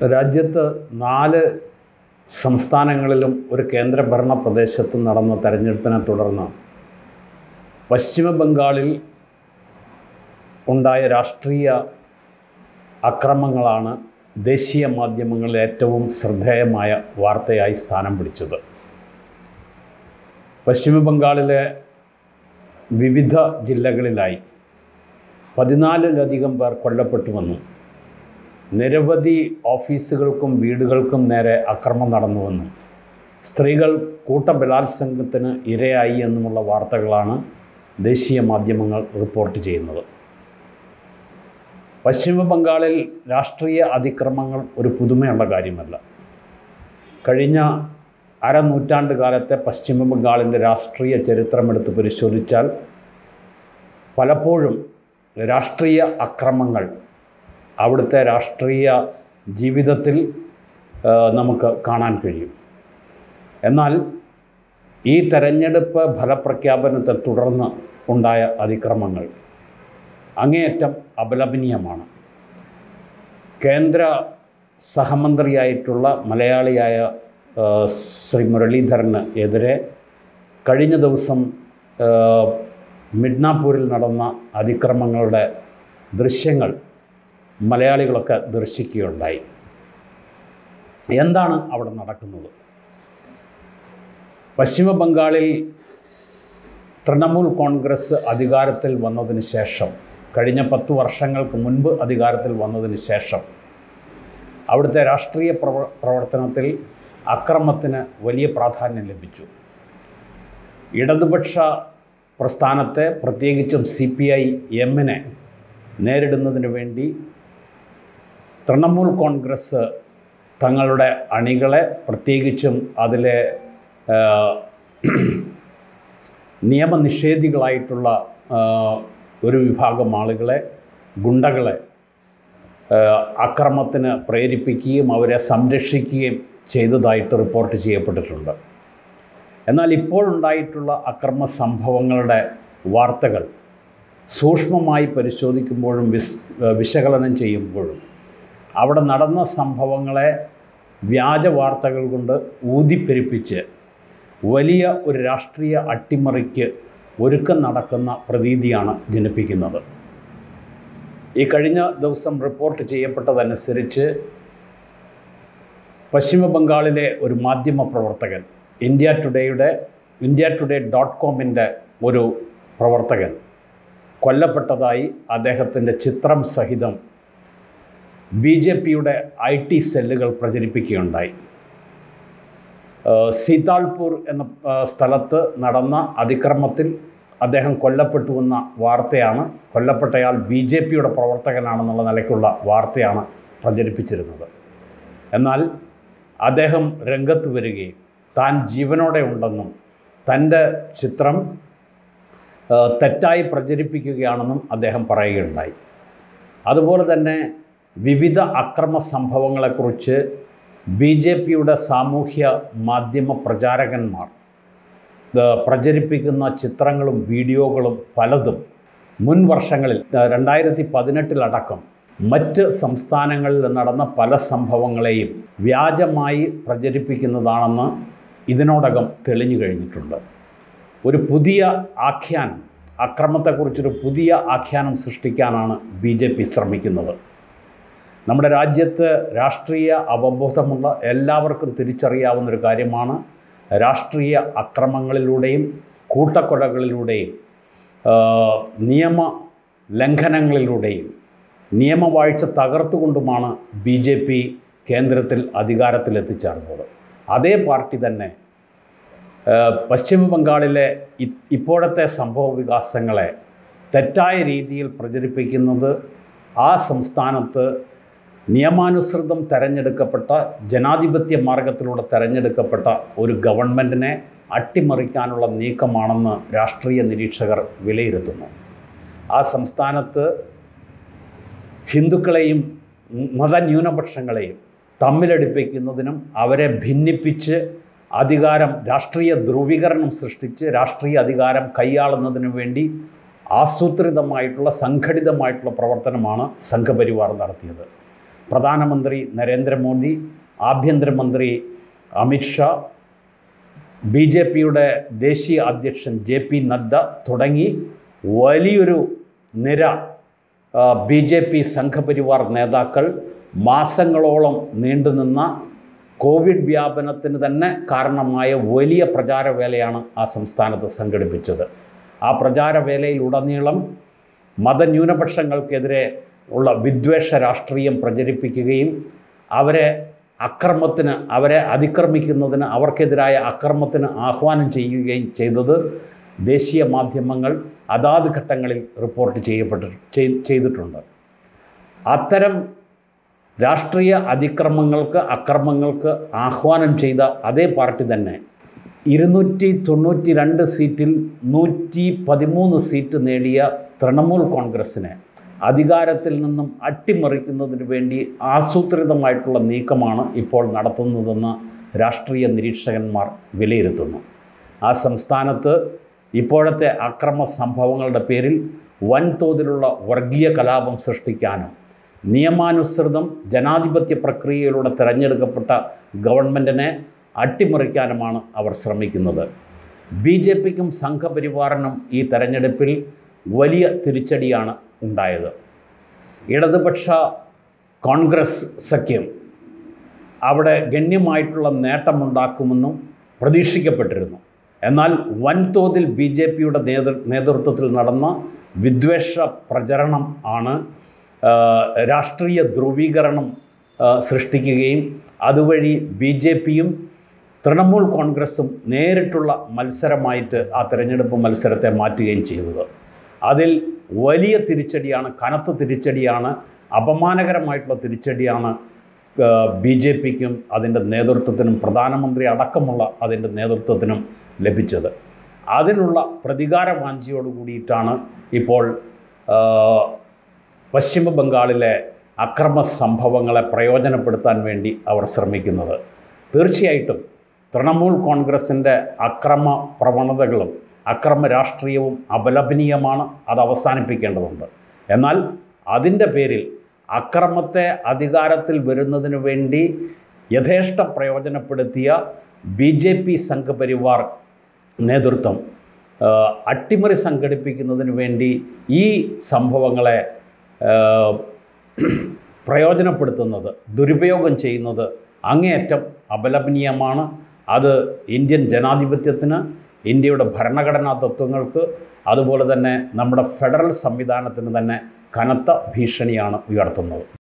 രാജ്യത്ത് നാല് സംസ്ഥാനങ്ങളിലും ഒരു കേന്ദ്രഭരണ പ്രദേശത്തും നടന്ന തെരഞ്ഞെടുപ്പിനെ തുടർന്ന് പശ്ചിമ ബംഗാളിൽ ഉണ്ടായ രാഷ്ട്രീയ അക്രമങ്ങളാണ് ദേശീയ മാധ്യമങ്ങളിൽ ഏറ്റവും ശ്രദ്ധേയമായ വാർത്തയായി സ്ഥാനം പിടിച്ചത് പശ്ചിമ ബംഗാളിലെ വിവിധ ജില്ലകളിലായി പതിനാലിലധികം പേർ കൊല്ലപ്പെട്ടുവെന്നും നിരവധി ഓഫീസുകൾക്കും വീടുകൾക്കും നേരെ അക്രമം നടന്നുവെന്നും സ്ത്രീകൾ കൂട്ടബലാത്സംഗത്തിന് ഇരയായി എന്നുമുള്ള വാർത്തകളാണ് ദേശീയ മാധ്യമങ്ങൾ റിപ്പോർട്ട് ചെയ്യുന്നത് പശ്ചിമ ബംഗാളിൽ രാഷ്ട്രീയ അതിക്രമങ്ങൾ ഒരു പുതുമയുള്ള കാര്യമല്ല കഴിഞ്ഞ അരനൂറ്റാണ്ട് കാലത്തെ പശ്ചിമ ബംഗാളിൻ്റെ രാഷ്ട്രീയ ചരിത്രമെടുത്ത് പരിശോധിച്ചാൽ പലപ്പോഴും രാഷ്ട്രീയ അക്രമങ്ങൾ അവിടുത്തെ രാഷ്ട്രീയ ജീവിതത്തിൽ ആ, നമുക്ക് കാണാൻ കഴിയും എന്നാൽ ഈ തെരഞ്ഞെടുപ്പ് ഫലപ്രഖ്യാപനത്തെ തുടർന്ന് ഉണ്ടായ അതിക്രമങ്ങൾ അങ്ങേയറ്റം അപലപനീയമാണ് കേന്ദ്ര സഹമന്ത്രിയായിട്ടുള്ള മലയാളിയായ ആ, ശ്രീ മുരളീധരന് എതിരെ കഴിഞ്ഞ ദിവസം ആ, മിഡ്നാപൂരിൽ നടന്ന അതിക്രമങ്ങളുടെ ദൃശ്യങ്ങൾ മലയാളികളൊക്കെ ദർശിക്കുകയുണ്ടായി എന്താണ് അവിടെ നടക്കുന്നത് പശ്ചിമ ബംഗാളിൽ തൃണമൂൽ കോൺഗ്രസ് അധികാരത്തിൽ വന്നതിന് ശേഷം കഴിഞ്ഞ പത്ത് വർഷങ്ങൾക്ക് മുൻപ് അധികാരത്തിൽ വന്നതിന് ശേഷം അവിടുത്തെ രാഷ്ട്രീയ പ്രവ പ്രവർത്തനത്തിൽ അക്രമത്തിന് വലിയ പ്രാധാന്യം ലഭിച്ചു ഇടതുപക്ഷ പ്രസ്ഥാനത്തെ പ്രത്യേകിച്ചും സി പി ഐ എമ്മിനെ നേരിടുന്നതിന് വേണ്ടി തൃണമൂൽ കോൺഗ്രസ് തങ്ങളുടെ അണികളെ പ്രത്യേകിച്ചും അതിലെ ആ, നിയമനിഷേധികളായിട്ടുള്ള ആ, ഒരു വിഭാഗം ആളുകളെ ഗുണ്ടകളെ ആ, അക്രമത്തിന് പ്രേരിപ്പിക്കുകയും അവരെ സംരക്ഷിക്കുകയും ചെയ്തതായിട്ട് റിപ്പോർട്ട് ചെയ്യപ്പെട്ടിട്ടുണ്ട് എന്നാൽ ഇപ്പോഴുണ്ടായിട്ടുള്ള അക്രമ സംഭവങ്ങളുടെ വാർത്തകൾ സൂക്ഷ്മമായി പരിശോധിക്കുമ്പോഴും വിസ് വിശകലനം ചെയ്യുമ്പോഴും അവിടെ നടന്ന സംഭവങ്ങളെ വ്യാജ വാർത്തകൾ കൊണ്ട് ഊതിപ്പെരുപ്പിച്ച് വലിയ ഒരു രാഷ്ട്രീയ അട്ടിമറിക്ക് ഒരുക്കം നടക്കുന്ന പ്രതീതിയാണ് ജനിപ്പിക്കുന്നത് ഈ കഴിഞ്ഞ ദിവസം റിപ്പോർട്ട് ചെയ്യപ്പെട്ടതനുസരിച്ച് പശ്ചിമ ബംഗാളിലെ ഒരു മാധ്യമ പ്രവർത്തകൻ ഇന്ത്യ ടുഡേയുടെ ഇന്ത്യ ടുഡേ ഡോട്ട് കോമിൻ്റെ ഒരു പ്രവർത്തകൻ കൊല്ലപ്പെട്ടതായി അദ്ദേഹത്തിൻ്റെ ചിത്രം സഹിതം ബി ജെ പിയുടെ ഐ ടി സെല്ലുകൾ പ്രചരിപ്പിക്കുകയുണ്ടായി ഏഹ് സീതാൾപൂർ എന്ന ഏഹ് സ്ഥലത്ത് നടന്ന അതിക്രമത്തിൽ അദ്ദേഹം കൊല്ലപ്പെട്ടുവെന്ന വാർത്തയാണ് കൊല്ലപ്പെട്ടയാൾ ബി ജെ പിയുടെ പ്രവർത്തകനാണെന്നുള്ള നിലയ്ക്കുള്ള വാർത്തയാണ് പ്രചരിപ്പിച്ചിരുന്നത് എന്നാൽ അദ്ദേഹം രംഗത്ത് വരികയും താൻ ജീവനോടെ ഉണ്ടെന്നും തൻ്റെ ചിത്രം ആ, തെറ്റായി പ്രചരിപ്പിക്കുകയാണെന്നും അദ്ദേഹം പറയുകയുണ്ടായി അതുപോലെ തന്നെ വിവിധ അക്രമ സംഭവങ്ങളെക്കുറിച്ച് ബി ജെ പിയുടെ സാമൂഹ്യ മാധ്യമ പ്രചാരകന്മാർ ഇത് പ്രചരിപ്പിക്കുന്ന ചിത്രങ്ങളും വീഡിയോകളും പലതും മുൻ വർഷങ്ങളിൽ ആ, രണ്ടായിരത്തി പതിനെട്ടിലടക്കം മറ്റ് സംസ്ഥാനങ്ങളിൽ നടന്ന പല സംഭവങ്ങളെയും വ്യാജമായി പ്രചരിപ്പിക്കുന്നതാണെന്ന് ഇതിനോടകം തെളിഞ്ഞു കഴിഞ്ഞിട്ടുണ്ട് ഒരു പുതിയ ആഖ്യാനം അക്രമത്തെക്കുറിച്ചൊരു പുതിയ ആഖ്യാനം സൃഷ്ടിക്കാനാണ് ബി ജെ പി ശ്രമിക്കുന്നത് നമ്മുടെ രാജ്യത്ത് രാഷ്ട്രീയ അവബോധമുള്ള എല്ലാവർക്കും തിരിച്ചറിയാവുന്ന ഒരു കാര്യമാണ് രാഷ്ട്രീയ അക്രമങ്ങളിലൂടെയും കൂട്ടക്കൊലകളിലൂടെയും ആ, നിയമ ലംഘനങ്ങളിലൂടെയും നിയമവാഴ്ച തകർത്തുകൊണ്ടുമാണ് ബി ജെ പി കേന്ദ്രത്തിൽ അധികാരത്തിലെത്തിച്ചേർന്നത് അതേ പാർട്ടി തന്നെ ഏഹ് പശ്ചിമ ബംഗാളിലെ ഇ- ഇപ്പോഴത്തെ സംഭവ വികാസങ്ങളെ തെറ്റായ രീതിയിൽ പ്രചരിപ്പിക്കുന്നത് ആ സംസ്ഥാനത്ത് നിയമാനുസൃതം തെരഞ്ഞെടുക്കപ്പെട്ട ജനാധിപത്യ മാർഗത്തിലൂടെ തെരഞ്ഞെടുക്കപ്പെട്ട ഒരു ഗവൺമെൻറ്റിനെ അട്ടിമറിക്കാനുള്ള നീക്കമാണെന്ന് രാഷ്ട്രീയ നിരീക്ഷകർ വിലയിരുത്തുന്നു ആ സംസ്ഥാനത്ത് ഹിന്ദുക്കളെയും മതന്യൂനപക്ഷങ്ങളെയും തമ്മിലടിപ്പിക്കുന്നതിനും അവരെ ഭിന്നിപ്പിച്ച് അധികാരം രാഷ്ട്രീയ ധ്രുവീകരണം സൃഷ്ടിച്ച് രാഷ്ട്രീയ അധികാരം കൈയാളുന്നതിനു വേണ്ടി ആസൂത്രിതമായിട്ടുള്ള സംഘടിതമായിട്ടുള്ള പ്രവർത്തനമാണ് സംഘപരിവാർ നടത്തിയത് പ്രധാനമന്ത്രി നരേന്ദ്രമോദി ആഭ്യന്തരമന്ത്രി അമിത്ഷാ ബി ജെ പിയുടെ ദേശീയ അധ്യക്ഷൻ ജെ പി നദ്ദ തുടങ്ങി വലിയൊരു നിര ബി ജെ പി സംഘപരിവാർ നേതാക്കൾ മാസങ്ങളോളം നീണ്ടുനിന്ന കോവിഡ് വ്യാപനത്തിന് തന്നെ കാരണമായ വലിയ പ്രചാരവേലയാണ് ആ സംസ്ഥാനത്ത് സംഘടിപ്പിച്ചത് ആ പ്രചാരവേലയിലുടനീളം മതന്യൂനപക്ഷങ്ങൾക്കെതിരെ ഉള്ള വിദ്വേഷ രാഷ്ട്രീയം പ്രചരിപ്പിക്കുകയും അവരെ അക്രമത്തിന് അവരെ അതിക്രമിക്കുന്നതിന് അവർക്കെതിരായ അക്രമത്തിന് ആഹ്വാനം ചെയ്യുകയും ചെയ്തത് ദേശീയ മാധ്യമങ്ങൾ അതാത് ഘട്ടങ്ങളിൽ റിപ്പോർട്ട് ചെയ്യപ്പെട്ടി ചെയ്- ചെയ്തിട്ടുണ്ട് അത്തരം രാഷ്ട്രീയ അതിക്രമങ്ങൾക്ക് അക്രമങ്ങൾക്ക് ആഹ്വാനം ചെയ്ത അതേ പാർട്ടി തന്നെ ഇരുന്നൂറ്റി തൊണ്ണൂറ്റി രണ്ട് സീറ്റിൽ നൂറ്റി പതിമൂന്ന് സീറ്റ് നേടിയ തൃണമൂൽ കോൺഗ്രസ്സിനെ അധികാരത്തിൽ നിന്നും അട്ടിമറിക്കുന്നതിന് വേണ്ടി ആസൂത്രിതമായിട്ടുള്ള നീക്കമാണ് ഇപ്പോൾ നടത്തുന്നതെന്ന് രാഷ്ട്രീയ നിരീക്ഷകന്മാർ വിലയിരുത്തുന്നു ആ സംസ്ഥാനത്ത് ഇപ്പോഴത്തെ അക്രമ സംഭവങ്ങളുടെ പേരിൽ വൻതോതിലുള്ള വർഗീയ കലാപം സൃഷ്ടിക്കാനും നിയമാനുസൃതം ജനാധിപത്യ പ്രക്രിയയിലൂടെ തിരഞ്ഞെടുക്കപ്പെട്ട ഗവൺമെൻറ്റിനെ അട്ടിമറിക്കാനുമാണ് അവർ ശ്രമിക്കുന്നത് ബി ജെ പിക്കും സംഘപരിവാറിനും ഈ തെരഞ്ഞെടുപ്പിൽ വലിയ തിരിച്ചടിയാണ് ഉണ്ടായത് ഇടതുപക്ഷ കോൺഗ്രസ് സഖ്യം അവിടെ ഗണ്യമായിട്ടുള്ള നേട്ടമുണ്ടാക്കുമെന്നും പ്രതീക്ഷിക്കപ്പെട്ടിരുന്നു എന്നാൽ വൻതോതിൽ ബി ജെ പിയുടെ നേതൃ നേതൃത്വത്തിൽ നടന്ന വിദ്വേഷ പ്രചരണം ആണ് ആ, രാഷ്ട്രീയ ധ്രുവീകരണം ആ, സൃഷ്ടിക്കുകയും അതുവഴി ബി ജെ പിയും തൃണമൂൽ കോൺഗ്രസും നേരിട്ടുള്ള മത്സരമായിട്ട് ആ തെരഞ്ഞെടുപ്പ് മത്സരത്തെ മാറ്റുകയും ചെയ്തത് അതിൽ വലിയ തിരിച്ചടിയാണ് കനത്ത തിരിച്ചടിയാണ് അപമാനകരമായിട്ടുള്ള തിരിച്ചടിയാണ് ബി ജെ പിക്കും അതിൻ്റെ നേതൃത്വത്തിനും പ്രധാനമന്ത്രി അടക്കമുള്ള അതിൻ്റെ നേതൃത്വത്തിനും ലഭിച്ചത് അതിനുള്ള പ്രതികാര വാഞ്ചിയോട് കൂടിയിട്ടാണ് ഇപ്പോൾ ആ, പശ്ചിമ ബംഗാളിലെ അക്രമ സംഭവങ്ങളെ പ്രയോജനപ്പെടുത്താൻ വേണ്ടി അവർ ശ്രമിക്കുന്നത് തീർച്ചയായിട്ടും തൃണമൂൽ കോൺഗ്രസിൻ്റെ അക്രമ പ്രവണതകളും അക്രമ രാഷ്ട്രീയവും അപലപനീയമാണ് അത് അവസാനിപ്പിക്കേണ്ടതുണ്ട് എന്നാൽ അതിൻ്റെ പേരിൽ അക്രമത്തെ അധികാരത്തിൽ വരുന്നതിന് വേണ്ടി യഥേഷ്ടം പ്രയോജനപ്പെടുത്തിയ ബി ജെ പി സംഘപരിവാർ നേതൃത്വം ആ, അട്ടിമറി സംഘടിപ്പിക്കുന്നതിന് വേണ്ടി ഈ സംഭവങ്ങളെ ആ, പ്രയോജനപ്പെടുത്തുന്നത് ദുരുപയോഗം ചെയ്യുന്നത് അങ്ങേയറ്റം അപലപനീയമാണ് അത് ഇന്ത്യൻ ജനാധിപത്യത്തിന് ഇന്ത്യയുടെ ഭരണഘടനാ തത്വങ്ങൾക്ക് അതുപോലെ തന്നെ നമ്മുടെ ഫെഡറൽ സംവിധാനത്തിന് തന്നെ കനത്ത ഭീഷണിയാണ് ഉയർത്തുന്നത്